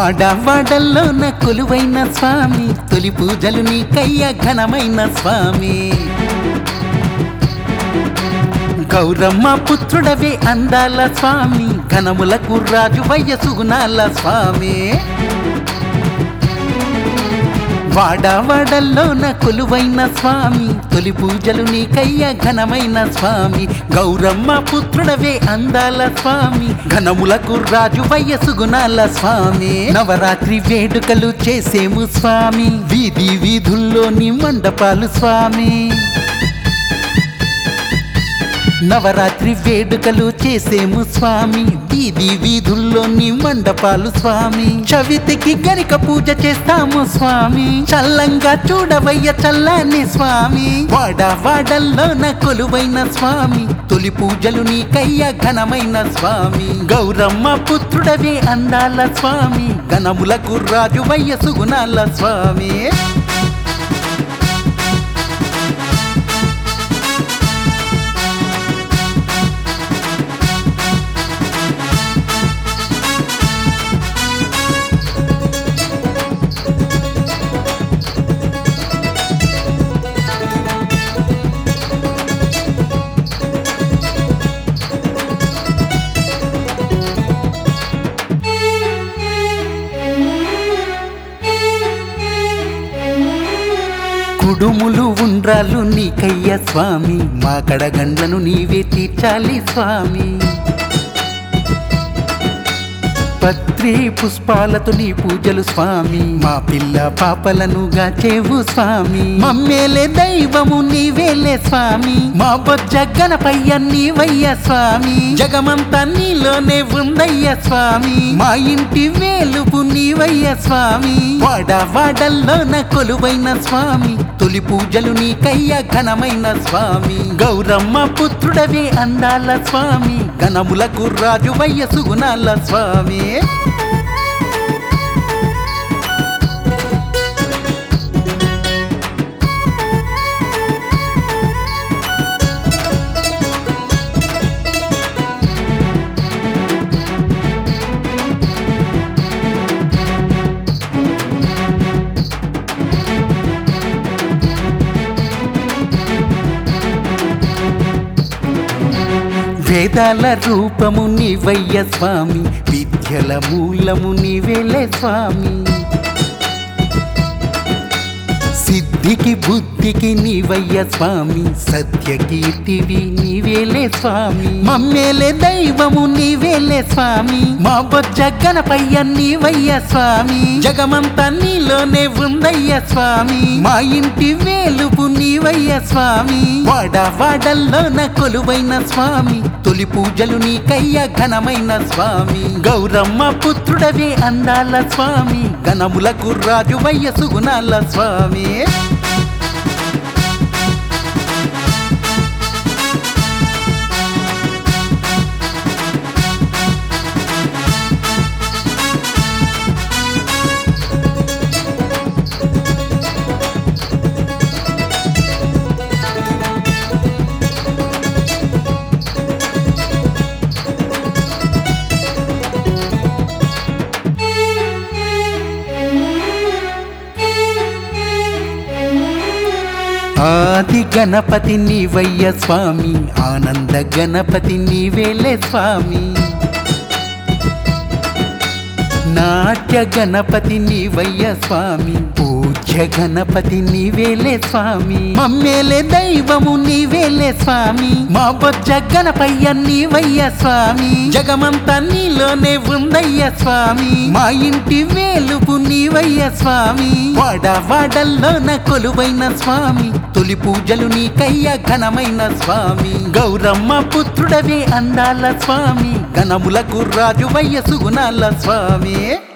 వాడవాడల్లోన కొలువైన స్వామి తొలి పూజలు నీకయ్య ఘనమైన స్వామి గౌరమ్మ పుత్రుడవే అందాల స్వామి ఘనములకు రాజు వయ్యసు గుణాల స్వామి వాడవాడల్లోన కొలువైన స్వామి తొలి పూజలు నీకయ్య ఘనమైన స్వామి గౌరమ్మ పుత్రుడవే అందాల స్వామి ఘనములకు రాజు వయసు గుణాల స్వామి నవరాత్రి వేడుకలు చేసేము స్వామి వీధి వీధుల్లోని మండపాలు స్వామి నవరాత్రి వేడుకలు చేసేము స్వామి వీధి వీధుల్లోని మండపాలు స్వామి చవితికి గరిక పూజ చేస్తాము స్వామి చల్లంగా చూడవయ్య చల్లని స్వామి వాడ వాడల్లోన కొలువైన స్వామి తొలి పూజలు నీకయ్య ఘనమైన స్వామి గౌరమ్మ పుత్రుడవే అందాల స్వామి ఘనములకు రాజు వయ్యసు గుణాల స్వామి కుడుములు ఉండ్రాలు నీకయ్య స్వామి మా కడగండ్లను నీవే తీర్చాలి స్వామి పత్రి పుష్పాలతో నీ పూజలు స్వామి మా పిల్ల పాపలను గాచేవు స్వామి మమ్మేలే దైవము నీవేలే స్వామి మా బొజ్జ గణపయ్య నీవయ్య స్వామి జగమంతా నీలోనే ఉందయ్య స్వామి మా ఇంటి వేలుపు నీవయ్య స్వామి వాడ వాడల్లోన కొలువైన స్వామి తొలి పూజలు నీకయ్య ఘనమైన స్వామి గౌరమ్మ పుత్రుడవే అందాల స్వామి ఘనములకు రాజు వయ్యసు గుణాల స్వామి వేదాల రూపము నీవయ్య స్వామి విద్యల మూలము నీవేలే స్వామి సిద్ధికి బుద్ధికి నీవయ్య స్వామి సత్య కీర్తివి నీవేలే స్వామి మమ్మేలే దైవము నీవేలే స్వామి మా బొజ్జ గణపయ్య నీవయ్య స్వామి జగమంతా నీలోనే ఉందయ్య స్వామి మా ఇంటి వేలుపు నీవయ్య స్వామి వాడ వాడల్లోన కొలువైన స్వామి తొలి పూజలు నీకయ్య ఘనమైన స్వామి గౌరమ్మ పుత్రుడవే అందాల స్వామి ఘనములకు రాజు వయ్యసు గుణాల స్వామి ఆది గణపతి నీవయ్య స్వామి ఆనంద గణపతి నీవేలే స్వామి నాట్య గణపతి నీవయ్య స్వామి పూజ్య గణపతి నీవేలే స్వామి మమ్మేలే దైవము నీవేలే స్వామి మా బొజ్జ గణపయ్య నీవయ్య స్వామి జగమంతా నీలోనే ఉందయ్య స్వామి మా ఇంటి వేలుపు నీవయ్య స్వామి వాడ వాడల్లోన కొలువైన స్వామి తొలి పూజలు నీకయ్య ఘనమైన స్వామి గౌరమ్మ పుత్రుడవే అందాల స్వామి ఘనములకు రాజు వయ్యసు గుణాల స్వామి